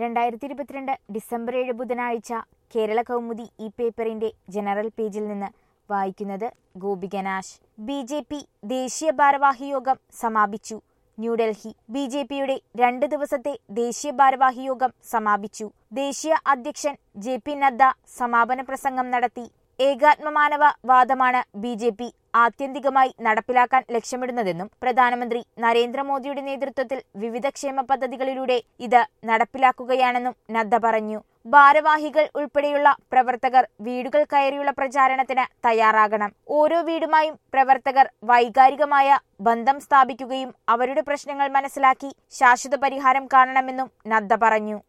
രണ്ടായിരത്തി ഇരുപത്തിരണ്ട് ഡിസംബർ ഏഴ് ബുധനാഴ്ച കേരള കൗമുദി ഈ പേപ്പറിന്റെ ജനറൽ പേജിൽ നിന്ന് വായിക്കുന്നത് ഗോപികനാശ് ബി ജെ പി ദേശീയ ഭാരവാഹി യോഗം സമാപിച്ചു ന്യൂഡൽഹി ബി ജെ പിയുടെ രണ്ട് ദിവസത്തെ ദേശീയ ഭാരവാഹി യോഗം സമാപിച്ചു ദേശീയ അധ്യക്ഷൻ ജെ പി നദ്ദ സമാപന പ്രസംഗം നടത്തി ഏകാത്മമാനവ വാദമാണ് ബി ജെ പി ആത്യന്തികമായി നടപ്പിലാക്കാൻ ലക്ഷ്യമിടുന്നതെന്നും പ്രധാനമന്ത്രി നരേന്ദ്രമോദിയുടെ നേതൃത്വത്തിൽ വിവിധ ക്ഷേമ പദ്ധതികളിലൂടെ ഇത് നടപ്പിലാക്കുകയാണെന്നും നദ്ദ പറഞ്ഞു ഭാരവാഹികൾ ഉൾപ്പെടെയുള്ള പ്രവർത്തകർ വീടുകൾ കയറിയുള്ള പ്രചാരണത്തിന് തയ്യാറാകണം ഓരോ വീടുമായും പ്രവർത്തകർ വൈകാരികമായ ബന്ധം സ്ഥാപിക്കുകയും അവരുടെ പ്രശ്നങ്ങൾ മനസ്സിലാക്കി ശാശ്വത പരിഹാരം കാണണമെന്നും നദ്ദ പറഞ്ഞു